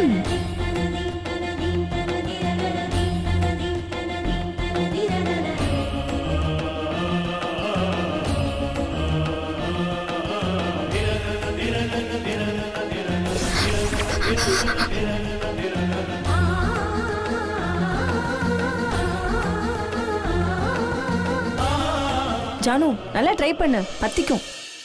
ம் ஜானு நல்லா ட்ரை பண்ணு பத்திக்கும்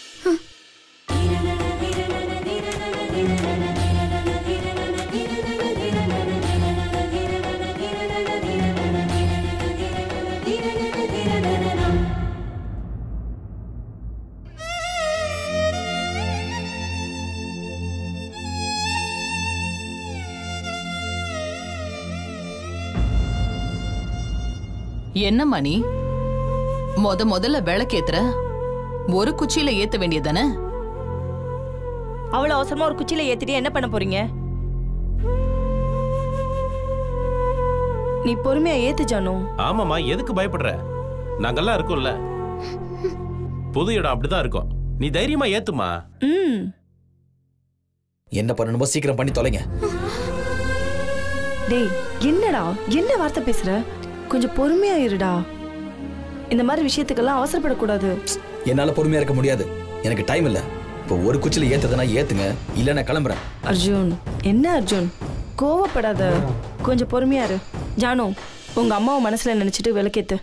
என்ன மணி முத முதல்ல விளக்கேத்துற ஒரு குச்சியில ஏத்த வேண்டியதானே அவ்வளவு அவசரமா ஒரு குச்சியில ஏத்திட்டு என்ன பண்ண போறீங்க நீ பொறுமையா ஏத்து ஜானு ஆமாமா எதுக்கு பயப்படுற நாங்கெல்லாம் இருக்கோம்ல புது இடம் அப்படிதான் இருக்கும் நீ தைரியமா ஏத்துமா ம் என்ன பண்ணணுமோ சீக்கிரம் பண்ணி தொலைங்க டேய் என்னடா என்ன வார்த்தை பேசுற கொஞ்சம் பொறுமையா இருடா இந்த மாதிரி விஷயத்துக்கெல்லாம் அவசரப்படக்கூடாது என்னால பொறுமையா இருக்க முடியாது எனக்கு டைம் இல்ல இப்போ ஒரு குச்சில ஏத்துதுன்னா ஏத்துங்க இல்ல நான் கிளம்புறேன் அர்ஜுன் என்ன அர்ஜுன் கோவப்படாத கொஞ்சம் பொறுமையா இரு ஜானு உங்க அம்மாவை மனசுல நினைச்சிட்டு விளக்கேத்து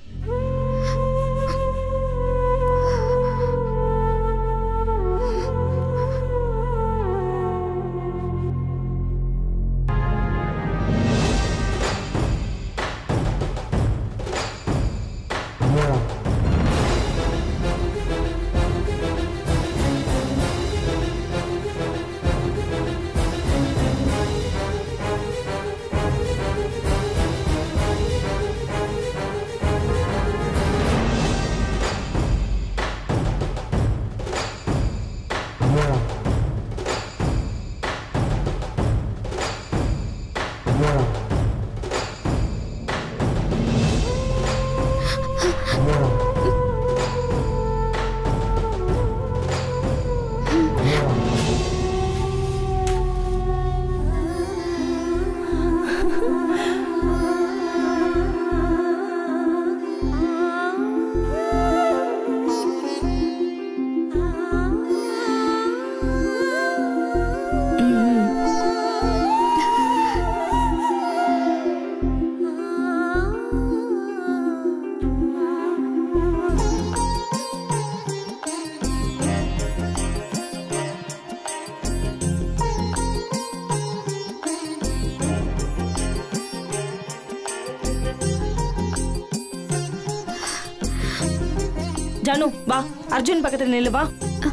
ஜானு வா அர்ஜுன் பக்கத்துல நில்லு வா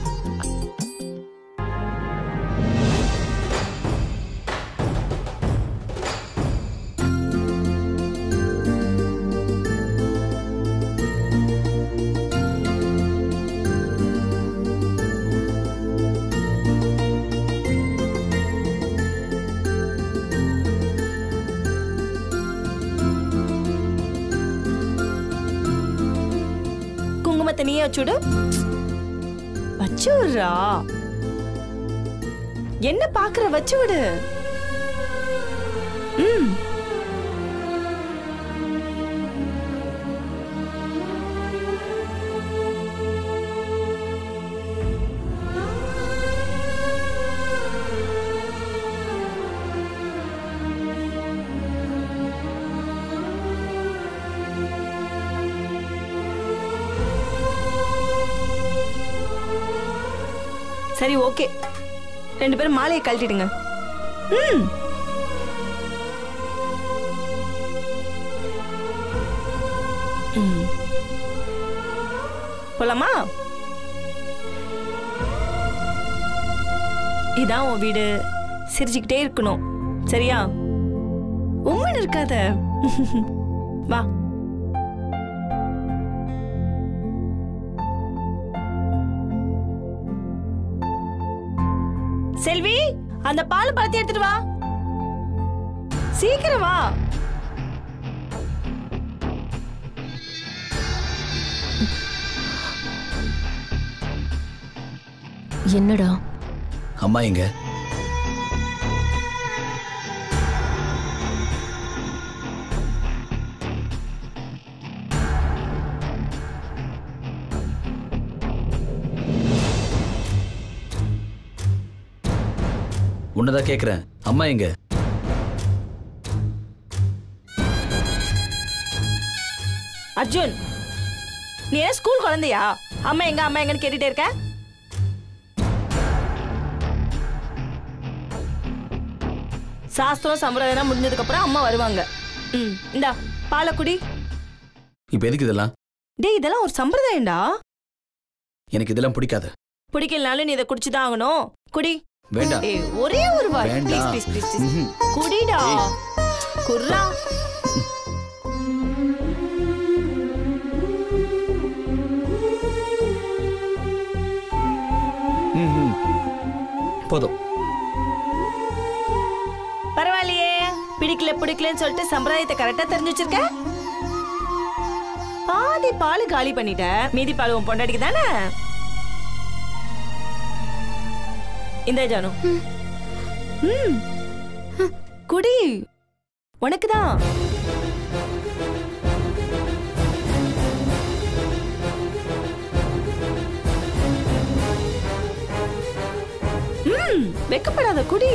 குங்குமத்தை நீயே வச்சுடு வச்சு விடுறா என்ன பாக்குற வச்சு விடு ம் சரி ஓகே ரெண்டு பேரும் மாலையை கழட்டிடுங்க ம் ம். போலாமா இதான் உன் வீடு சிரிச்சுக்கிட்டே இருக்கணும் சரியா உம்மன் இருக்காத வா செல்வி அந்த பால் பழத்தை எடுத்துட்டு வா சீக்கிரம் வா என்னடா அம்மா எங்க உன்னதான் கேக்குறேன் அம்மா எங்க அர்ஜுன் நீ ஏன் ஸ்கூல் குழந்தையா அம்மா எங்க அம்மா எங்கன்னு கேட்டுட்டே இருக்க சாஸ்திரம் சம்பிரதாயம் முடிஞ்சதுக்கு அப்புறம் அம்மா வருவாங்க ம் இந்தா பாலை குடி இப்போ எதுக்கு இதெல்லாம் டேய் இதெல்லாம் ஒரு சம்பிரதாயம்டா எனக்கு இதெல்லாம் பிடிக்காது பிடிக்கலனாலும் நீ இதை குடிச்சுதான் ஆகணும் குடி வேண்டாம் ஏய் ஒரே ஒரு வாய் ப்ளீஸ் வேண்டாம். ப்ளீஸ் ப்ளீஸ் ப்ளீஸ் ம்ஹும். குடிடா ஏய். குர்ரா ம்ஹும். போதும் பரவாயில்லையே பிடிக்கல பிடிக்கலன்னு சொல்லிட்டு சம்பிரதாயத்தை கரெக்டா தெரிஞ்சு வச்சிருக்க பாதி பால் காலி பண்ணிட்ட மீதி பால் உன் பொண்டாட்டிக்கு தானே இந்த ஜானு ம் குடி உனக்கு தான் ம் வெக்கப்படாத குடி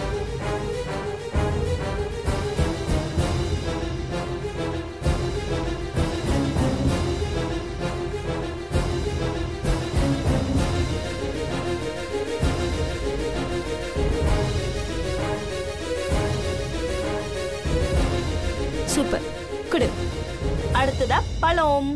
சூப்பர் குடு அடுத்ததா பழம்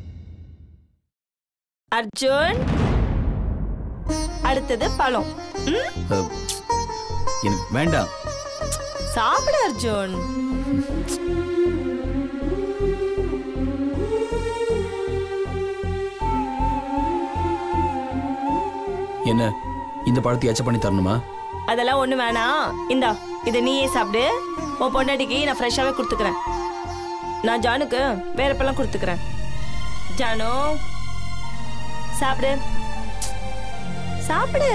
அர்ஜுன் அடுத்தது பழம் ம், அஹ், எனக்கு வேண்டாம் சாப்பிடு அர்ஜுன் என்ன இந்த பழத்தை எச்ச பண்ணி தரணுமா அதெல்லாம் ஒண்ணு வேணாம் இந்தா இதை நீயே சாப்பிடு உன் பொண்டாட்டிக்கு நான் ஃப்ரெஷ்ஷாவே கொடுத்துக்கிறேன் நான் ஜானுக்கு வேற பழம் கொடுத்துக்கிறேன் ஜானு சாப்பிடு சாப்பிடு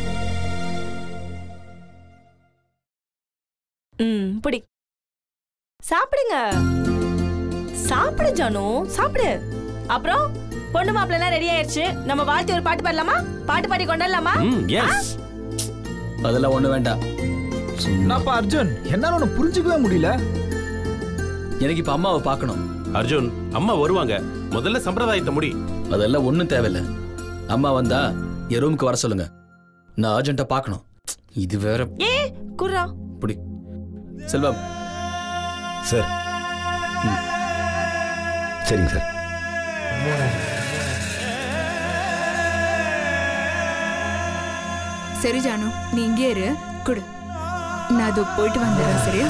ம் பிடி சாப்பிடுங்க சாப்பிடு ஜானு சாப்பிடு அப்புறம் பொண்ணு மாப்பிள்ளலாம் ரெடி ஆயிருச்சு நம்ம வாழ்த்து ஒரு பாட்டு பாடலாமா பாட்டு பாடி கொண்டாடலாமா ம் எஸ் அதெல்லாம் ஒண்ணு வேண்டாம் சும்மா. என்னப்பா அர்ஜுன் என்னால உன்னை புரிஞ்சுக்கவே முடியல எனக்கு இப்ப அம்மாவை பார்க்கணும் அர்ஜுன் அம்மா வருவாங்க முதல்ல சம்பிரதாயத்தை முடி அதெல்லாம் ஒண்ணும் தேவையில்ல அம்மா வந்தா என் ரூமுக்கு வர சொல்லுங்க நான் அர்ஜென்ட்டா பார்க்கணும் இது வேற ஏ குர்ரா புடி செல்வம் சார் சரிங்க சார் சரி ஜானு நீ இங்கே இரு குடு நான் அது போயிட்டு வந்துடுறேன் சரியா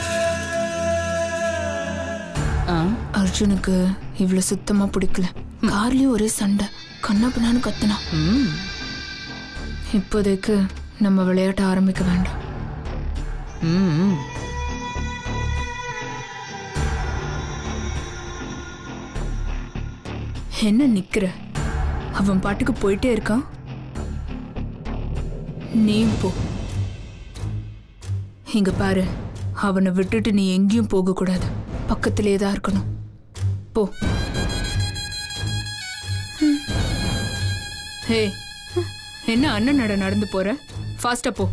ஆ, அர்ஜுனுக்கு இவ்வளவு சுத்தமா பிடிக்கல கார்லயும் ஒரே சண்டை கண்ணா பின்னான்னு கத்துனான் ம், இப்போதைக்கு நம்ம விளையாட்ட ஆரம்பிக்க வேண்டாம் ம், ம். என்ன நிக்கிற அவன் பாட்டுக்கு போயிட்டே இருக்கான் நீயும் போ இங்க பாரு அவனை விட்டுட்டு நீ எங்கேயும் போக கூடாது பக்கத்திலே தான் இருக்கணும் போ ஹே என்ன அண்ணன் நட நடந்து போற ஃபாஸ்டா போ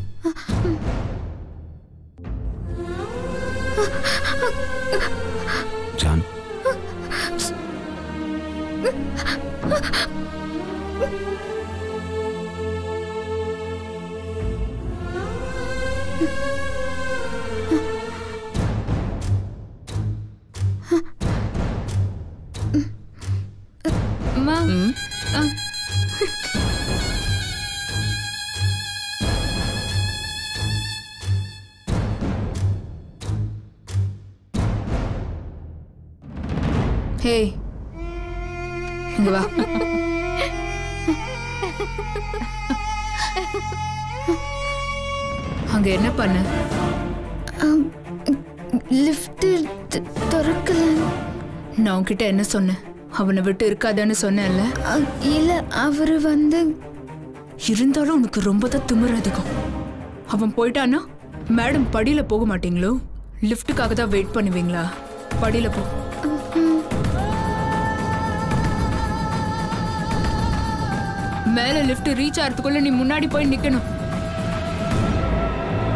ஜான் அம்மா ம். ஆ. ஹே இங்க வா அங்க என்ன பண்ண லிஃப்ட் திறக்கல நான் உன்கிட்ட என்ன சொன்னேன் அவனை விட்டு இருக்காதன்னு சொன்னேன்ல அ- இல்ல அவரு வந்து இருந்தாலும் உனக்கு ரொம்ப தான் திமிரு அதிகம் அவன் போயிட்டானா மேடம் படியில போக மாட்டீங்களோ லிஃப்ட்டுக்காக தான் வெயிட் பண்ணுவீங்களா படியில போ மேல லிஃப்ட் ரீச் ஆகிறதுக்குள்ள நீ முன்னாடி போய் நிக்கணும்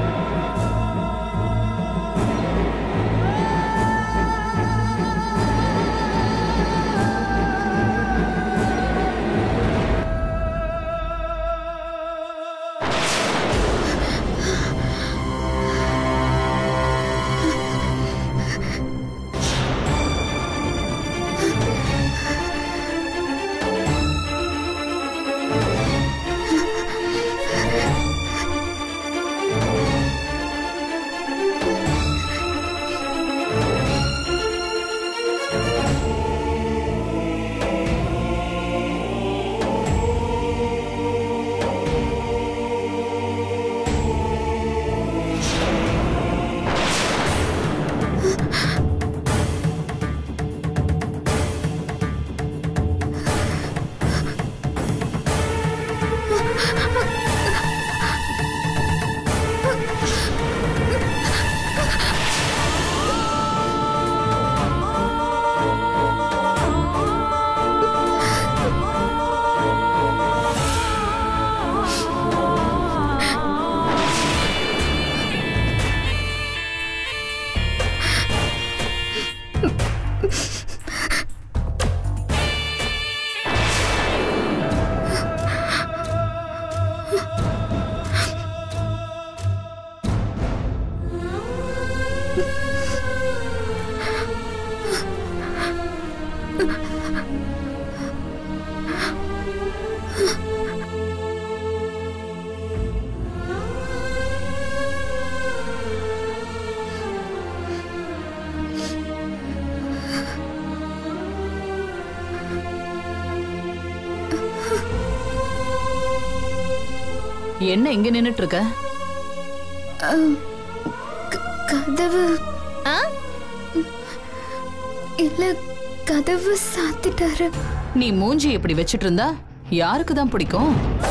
என்ன இங்க நின்னுட்டு இருக்க க- கதவு ஆ இல்ல கதவு சாத்திட்டாரு நீ மூஞ்சி இப்படி வச்சிட்டு இருந்தா யாருக்கு தான் பிடிக்கும்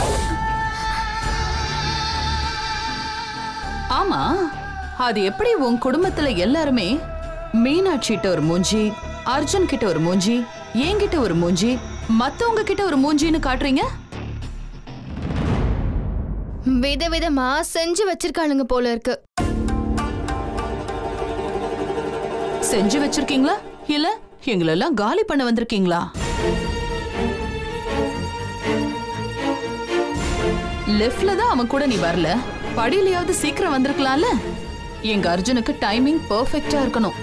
ஆமா அது எப்படி உன் குடும்பத்துல எல்லாருமே மீனாட்சி கிட்ட ஒரு மூஞ்சி அர்ஜுன் கிட்ட ஒரு மூஞ்சி என்கிட்ட ஒரு மூஞ்சி மத்தவங்க கிட்ட ஒரு மூஞ்சின்னு காட்டுறீங்க விதவிதமா செஞ்சு வச்சிருக்காளுங்க போல இருக்கு செஞ்சு வச்சிருக்கீங்களா இல்ல எங்களெல்லாம் காலி பண்ண வந்திருக்கீங்களா லெஃப்ட்ல தான் அவன் கூட நீ வரல படியிலயாவது சீக்கிரம் வந்திருக்கலாம்ல எங்க அர்ஜுனுக்கு டைமிங் பெர்ஃபெக்ட்டா இருக்கணும்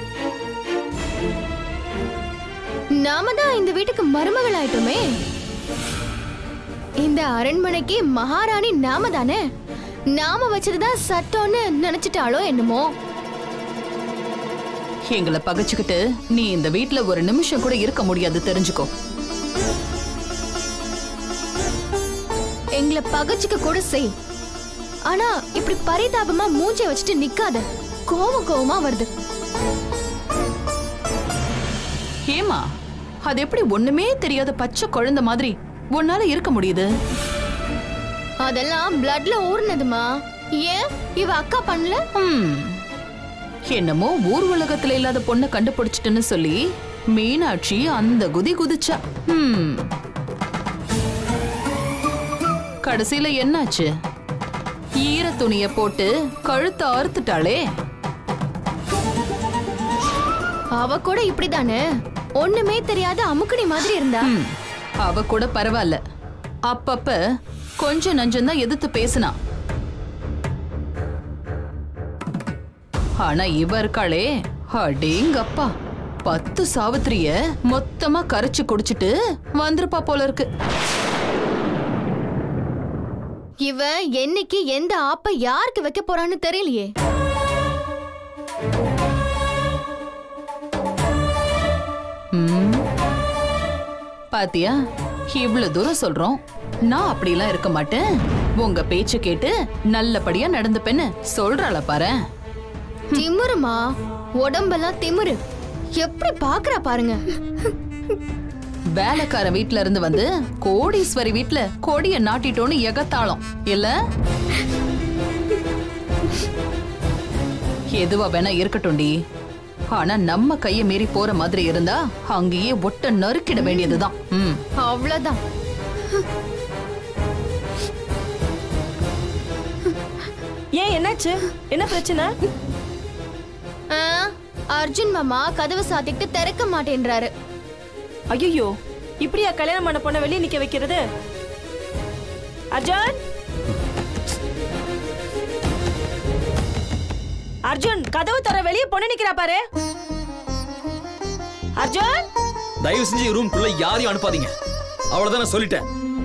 நாம தான் இந்த வீட்டுக்கு மருமகள் ஆயிட்டோமே இந்த அரண்மனைக்கு மகாராணி நாம தானே நாம வச்சதுதான் சட்டம்னு நினைச்சிட்டாளோ என்னமோ எங்களை பகைச்சுக்கிட்டு நீ இந்த வீட்ல ஒரு நிமிஷம் கூட இருக்க முடியாது தெரிஞ்சுக்கோ எங்களை பகச்சுக்க கூட செய் ஆனா இப்படி பரிதாபமா மூஞ்சை வச்சுட்டு நிக்காத கோவம் கோவமா வருது ஏமா அது எப்படி ஒண்ணுமே தெரியாத பச்சை குழந்தை மாதிரி உன்னால இருக்க முடியுது அதெல்லாம் பிளட்ல ஊர்னதுமா ஏன் இவ அக்கா பண்ணல ஹம். என்னமோ ஊர் உலகத்துல இல்லாத பொண்ணை கண்டுபிடிச்சிட்டுன்னு சொல்லி மீனாட்சி அந்த குதி குதிச்சா ஹம். கடைசியில என்னாச்சு ஈர துணிய போட்டு கழுத்தை அறுத்துட்டாளே அவ கூட இப்படிதானே ஒண்ணுமே தெரியாத அமுக்குனி மாதிரி இருந்தா ஹம். அவ கூட பரவாயில்ல அப்பப்ப கொஞ்சம் நஞ்சம்தான் எதிர்த்து பேசினா ஆனா இவ இருக்காளே அடேங்கப்பா பத்து சாவித்திரிய மொத்தமா கரைச்சு குடிச்சிட்டு வந்திருப்பா போல இருக்கு இவ என்னைக்கு எந்த ஆப்ப யாருக்கு வைக்க போறான்னு தெரியலையே ம். பாத்தியா இவ்வளவு தூரம் சொல்றோம் நான் அப்படிலாம் இருக்க மாட்டேன் உங்க பேச்சு கேட்டு நல்லபடியா நடந்துப்பேன்னு சொல்றாள பாரு திமிருமா உடம்பெல்லாம் திமிரு எப்படி பாக்குறா பாருங்க வேலைக்கார வீட்ல இருந்து வந்து கோடீஸ்வரி வீட்ல கொடிய நாட்டிட்டோன்னு எகத்தாளம் இல்ல எதுவா வேணா இருக்கட்டும்டி ஆனா நம்ம கைய மீறி போற மாதிரி இருந்தா அங்கேயே ஒட்ட நறுக்கிட வேண்டியதுதான் ம் அவ்வளவுதான் ஏன் என்னாச்சு என்ன பிரச்சனை ஆ, அர்ஜுன் மாமா கதவை சாத்திட்டு திறக்க மாட்டேன்றாரு ஐயோ இப்படியா கல்யாணம் பண்ண பொண்ணை வெளியே நிக்க வைக்கிறது அர்ஜுன் அர்ஜுன் கதவு தர வெளியே பொண்ணு நிக்கிறா பாரு அர்ஜுன் தயவு செஞ்சு ரூம்குள்ள யாரையும் அனுப்பாதீங்க அவ்வளவுதான் நான் சொல்லிட்டேன்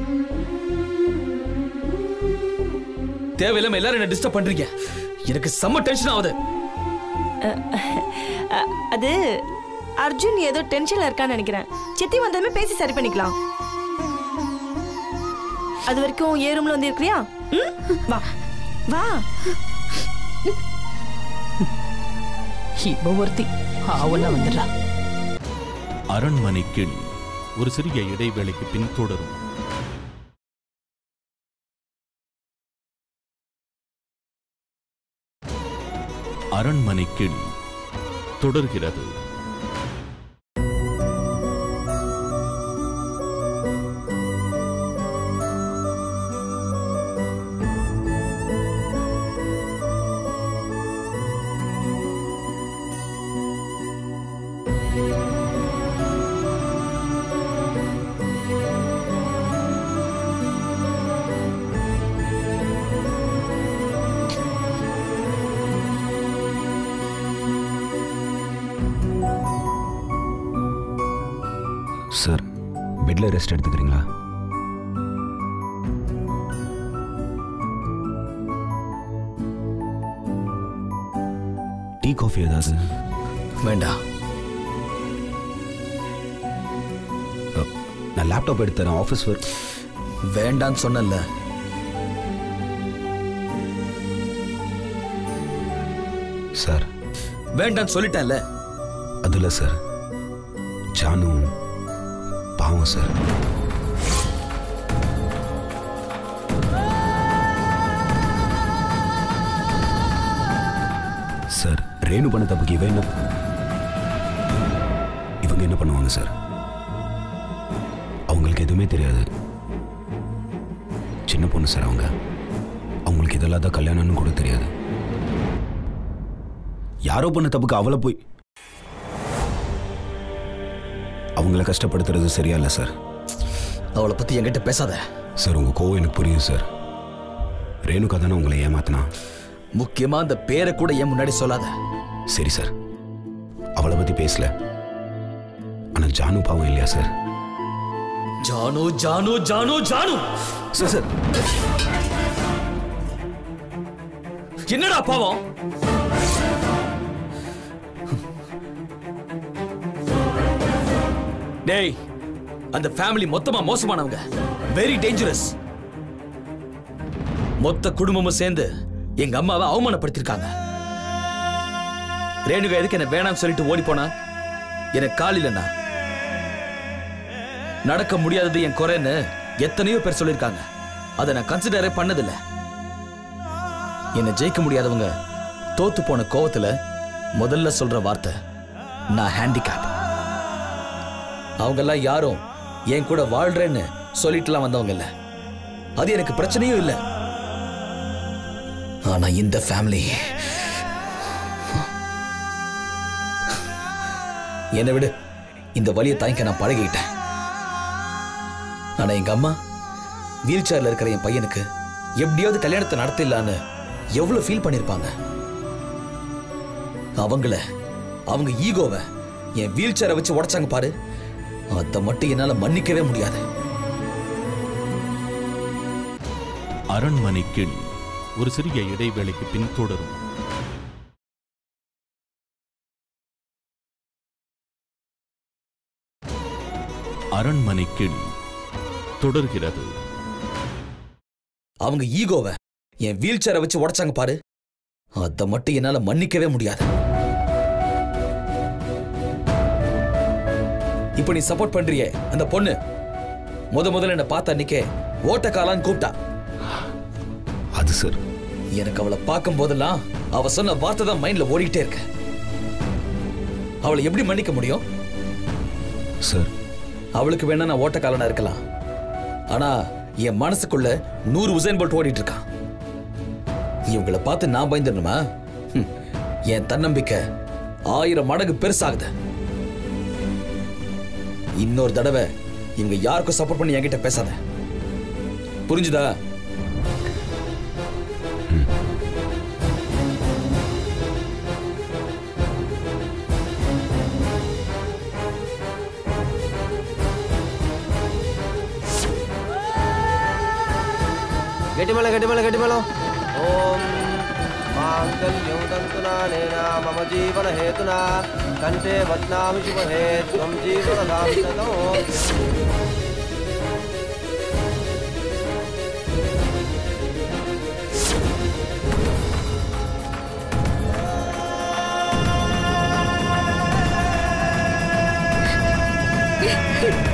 தேவையில்லாம எல்லாரும் என்ன டிஸ்டர்ப் பண்றீங்க எனக்கு செம்ம டென்ஷன் ஆகுது அ, அது அர்ஜுன் ஏதோ டென்ஷன்ல இருக்கான்னு நினைக்கிறேன் சித்தி வந்ததுமே பேசி சரி பண்ணிக்கலாம் அது வரைக்கும் ஏ ரூம்ல வந்து இருக்கிறியா ம்? வா வா இவ ஒருத்தி ஆவலா வந்துடுறா அரண்மனை கிளி ஒரு சிறிய இடைவேளைக்கு பின் தொடரும் அரண்மனை கிளி தொடர்கிறது சார் பெட்டில் ரெஸ்ட் எடுத்துக்கிறீங்களா டீ காஃபி ஏதாவது வேண்டாம் அ, நான் லேப்டாப் எடுத்து தரேன் ஆஃபீஸ் ஒர்க் வேண்டான்னு சொன்னல சார் வேண்டான்னு சொல்லிட்டேன்ல அதில் சார் ஜானு பாவம் சார் சார் ரேணு பண்ண தப்புக்கு இவன் என்ன இவங்க என்ன பண்ணுவாங்க சார் அவங்களுக்கு எதுவுமே தெரியாது சின்ன பொண்ணு சார் அவங்க அவங்களுக்கு இதெல்லாம் தான் கல்யாணம்னு கூட தெரியாது யாரோ பண்ண தப்புக்கு அவளை போய் அவங்கள கஷ்டப்படுத்துறது சரியா இல்லை சார் அவளை பத்தி என்கிட்ட பேசாத சார் உங்க கோவம் எனக்கு புரியுது சார் ரேணுகா தானே உங்களை ஏமாத்தினா முக்கியமா அந்த பேரை கூட என் முன்னாடி சொல்லாத சரி சார் அவளை பத்தி பேசல ஆனா ஜானு பாவம் இல்லையா sir Janu Janu Janu Janu sir sir என்னடா பாவம் டேய் அந்த ஃபேமிலி மொத்தமா மோசமானவங்க வெரி டேஞ்சரஸ் மொத்த குடும்பமும் சேர்ந்து எங்க அம்மாவை அவமானப்படுத்திருக்காங்க ரேணுகா எதுக்கு என்ன வேணாம்னு சொல்லிட்டு ஓடி போனா எனக்கு கால் இல்லைண்ணா நடக்க முடியாதது என் குறைன்னு எத்தனையோ பேர் சொல்லியிருக்காங்க அதை நான் கன்சிடரே பண்ணதில்ல என்னை ஜெயிக்க முடியாதவங்க தோத்து போன கோவத்துல முதல்ல சொல்ற வார்த்தை நான் ஹேண்டிகேப் அவங்கெல்லாம் யாரும் என் கூட வாழ்றேன்னு சொல்லிட்டுலாம் வந்தவங்க இல்ல அது எனக்கு பிரச்சனையும் இல்லை ஆனா இந்த ஃபேமிலி என்னை விடு இந்த வழியை தாங்கிக்க நான் பழகிட்டேன் ஆனா எங்க அம்மா வீல் சேர்ல இருக்கிற என் பையனுக்கு எப்படியாவது கல்யாணத்தை நடத்திடலான்னு எவ்வளவு ஃபீல் பண்ணிருப்பாங்க அவங்கள அவங்க ஈகோவை என் வீல் சேரை வச்சு உடைச்சாங்க பாரு அதை மட்டும் என்னால மன்னிக்கவே முடியாது அரண்மனை கிளி ஒரு சிறிய இடைவேளைக்கு பின் தொடரும் அரண்மனை கிளி தொடர்கிறது அவங்க ஈகோவை என் வீல் சேரை வச்சு உடைச்சாங்க பாரு அதை மட்டும் என்னால மன்னிக்கவே முடியாது இப்ப நீ சப்போர்ட் பண்றியே அந்த பொண்ணு முத முதல்ல என்ன பார்த்த அன்னைக்கே ஓட்டக்காலான்னு கூப்பிட்டா அது சார் எனக்கு அவளை பார்க்கும் போதெல்லாம் அவ சொன்ன வார்த்தை தான் மைண்ட்ல ஓடிக்கிட்டே இருக்கு அவளை எப்படி மன்னிக்க முடியும் சார் அவளுக்கு வேணா நான் ஓட்டக்காலனா இருக்கலாம் ஆனா என் மனசுக்குள்ள நூறு உசைன் போல்ட் ஓடிட்டு இருக்கான் இவங்களை பார்த்து நான் பயந்துடணுமா ஹம், என் தன்னம்பிக்கை ஆயிரம் மடங்கு பெருசாகுது இன்னொரு தடவை இவங்க யாருக்கும் சப்போர்ட் பண்ணி என்கிட்ட பேசாத புரிஞ்சுதா గట్టిమల గట్టిమల గట్టిమల ఓం మాంగళ్యం తంతునానేన మమ జీవన హేతునా కంటే వద్నామి శుభహే త్వం జీవన దాంతనో ஏய்,